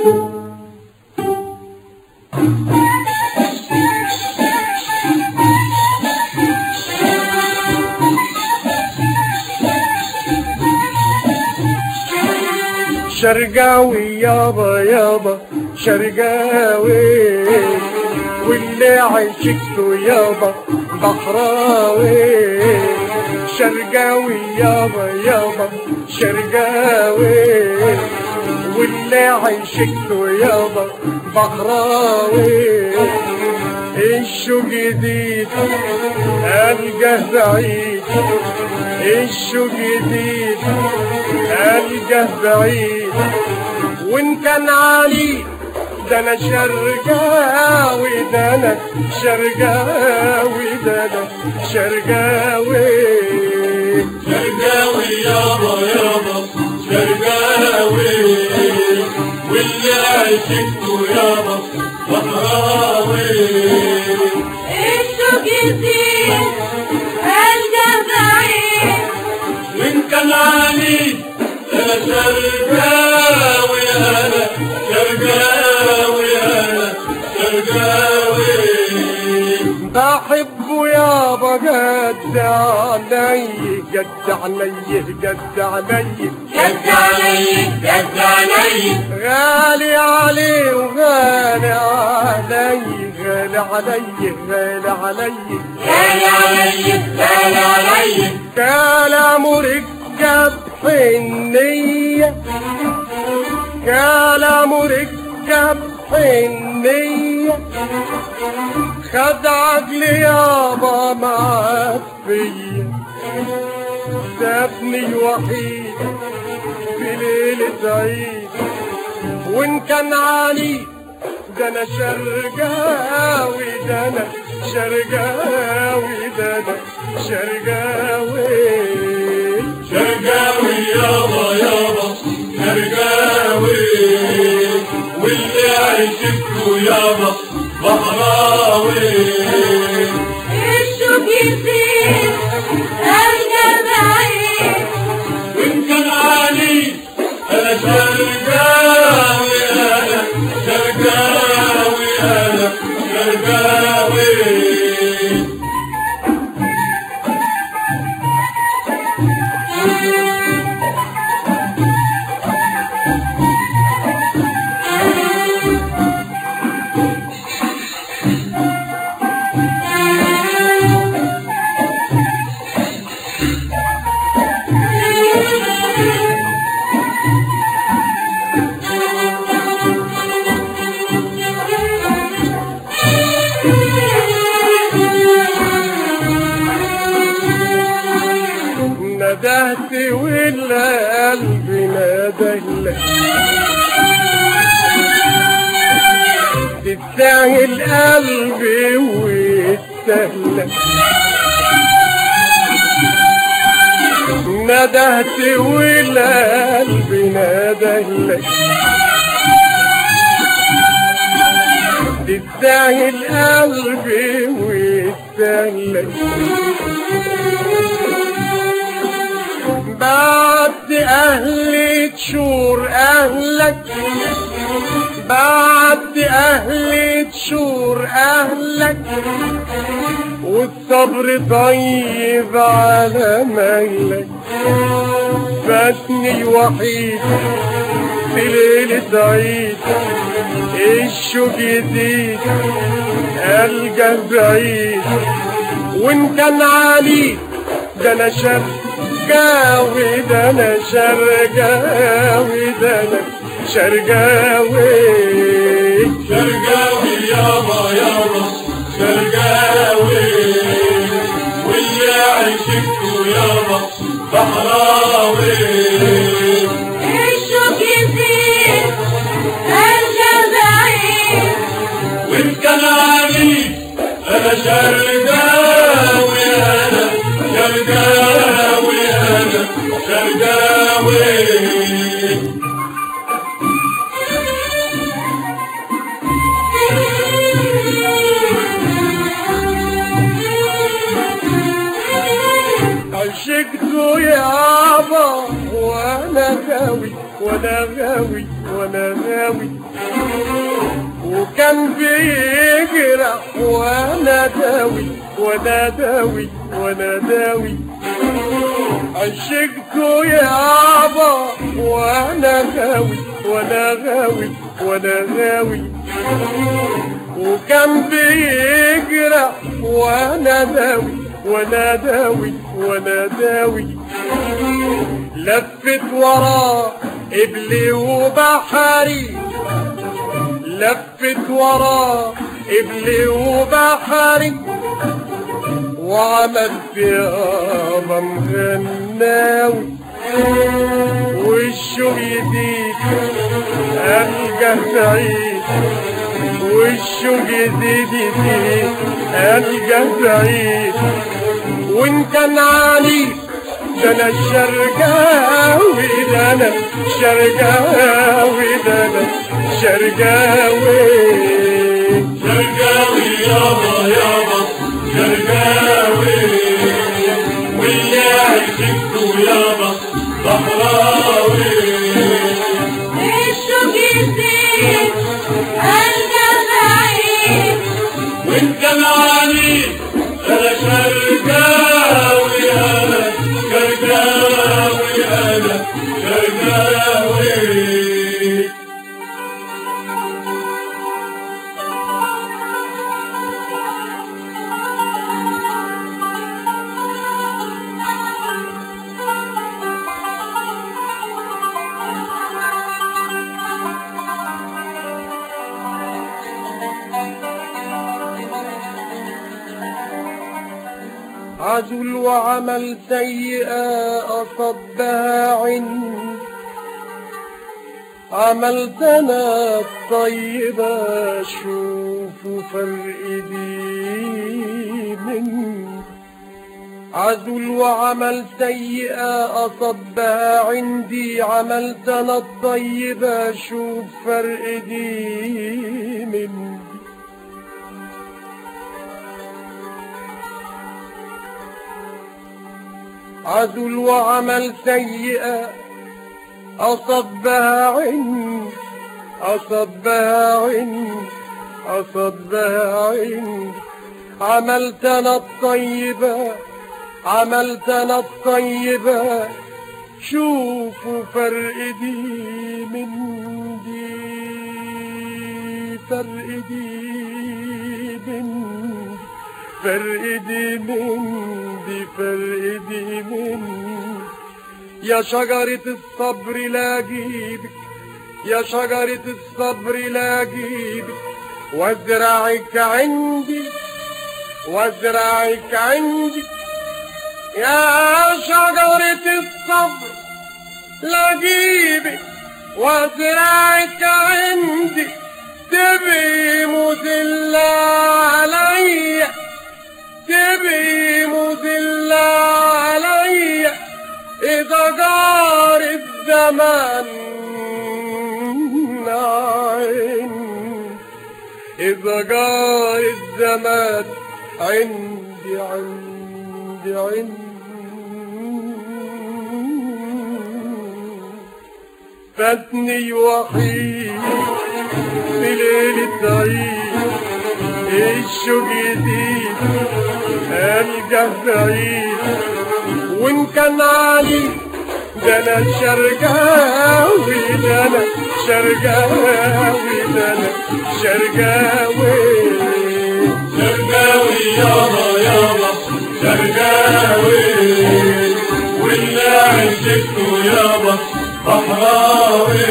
شرقاوي يابا يابا شرقاوي واللي عشقته يابا بحراوي شرقاوي يابا يابا شرقاوي واللي عشقته يابا بحراوي الشو جديد القى بعيد الشو جديد القى بعيد وان كان علي ده انا شرقاوي ده انا شرقاوي ده انا شرقاوي شرقاوي يابا يابا شرقاوي واللي عشقته يابا بحراوي الشوق يزيد القى بعيد وإن كان علي أنا شرقاوي أنا شرقاوي أنا شرقاوي بحبه يابا قد علي قد علي قد علي جد علي جد علي غالي علي وغالي علي غالي علي غالي علي غالي علي غالي علي كلام ركب حنية كلام ركب حنية خد عقلي يابا معفية سابني وحيد في ليلة عيد وان كان علي ده انا شرقاوي ده انا شرقاوي ده انا شرقاوي شرقاوي يابا يابا شرقاوي واللي عشقته يابا بحراوي الشوق يزيد القى بعيد وإن كان علي أنا شرقاوي أنا شرقاوي أنا شرقاوي ندهت ولا قلبي ندهلك تستاهل قلبي ويستهلك ندهت ولا قلبي ندهلك تستاهل قلبي ويستهلك بعد أهلي تشور أهلك بعد أهلي تشور أهلك والصبر طيب على مهلك فاتني وحيد في ليلة عيد الشوق يزيد ألقى بعيد وإن كان علي ده أنا شرقاوي ده أنا شرقاوي ده أنا شرقاوي شرقاوي يابا يابا شرقاوي واللي عشقته يابا بحراوي الشوق يزيد القى بعيد وإن كان علي أنا شرقاوي أنا شرقاوي أنا شرقاوي عشقته يابا وانا غاوي وانا غاوي وانا غاوي وكان بيجرح وانا داوي وانا داوي وانا داوي عشقته يابا وانا غاوي وانا غاوي وانا غاوي وكان بيجرح وانا داوي وانا داوي وانا داوي لفت وراه قبلي وبحري لفت وراه قبلي وبحري وعملت يابا مغناوي والشوق يزيد ألقى سعيد والشوق يزيد يزيد ألقى سعيد وإن كان علي ده أنا الشرقاوي ده أنا شرقاوي ده أنا شرقاوي شرقاوي يابا يابا شرقاوي واللي عشقته يابا صحراوي الشوق يزيد قلبي بعيد وانت معاني انا شرقاوي انا شرقاوي انا شرقاوي عزل وعمل سيئة أصبها عند عملت أنا الطيبة شوفوا فرق دي من عزل وعمل سيئة أصبها عندي عملت أنا الطيبة شوف فرق دي من عزل وعمل سيئة أصبها عند أصبها عند أصبها عند عملت أنا الطيبة عملت أنا الطيبة شوفوا فرق دي من دي فرق دي من فرق دي من دي فرق دي من يا شجرة الصبر لا أجيبك يا شجرة الصبر لا أجيبك وازرعك عندي وازرعك عندي يا شجرة الصبر لا أجيبك وازرعك عندي تبقي مذلة عليا تبقي مذلة عليا إذا جار الزمان عين إذا جار الزمان عندي عندي عندي فاتني وحيد في ليلة عيد الشوق يزيد ألقى بعيد وإن كان علي ده أنا شرقاوي ده أنا شرقاوي ده أنا شرقاوي شرقاوي يابا يابا شرقاوي واللي عشقته يابا صحراوي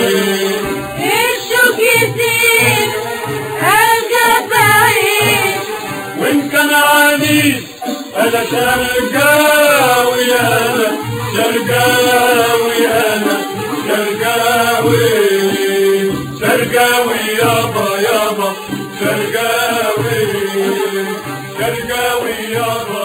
الشوق يزيد قلبي بعيد وان كان عنيد انا شرقاوي انا شرقاوي انا شرقاوي شرقاوي يابا يابا شرقاوي شرقاوي يابا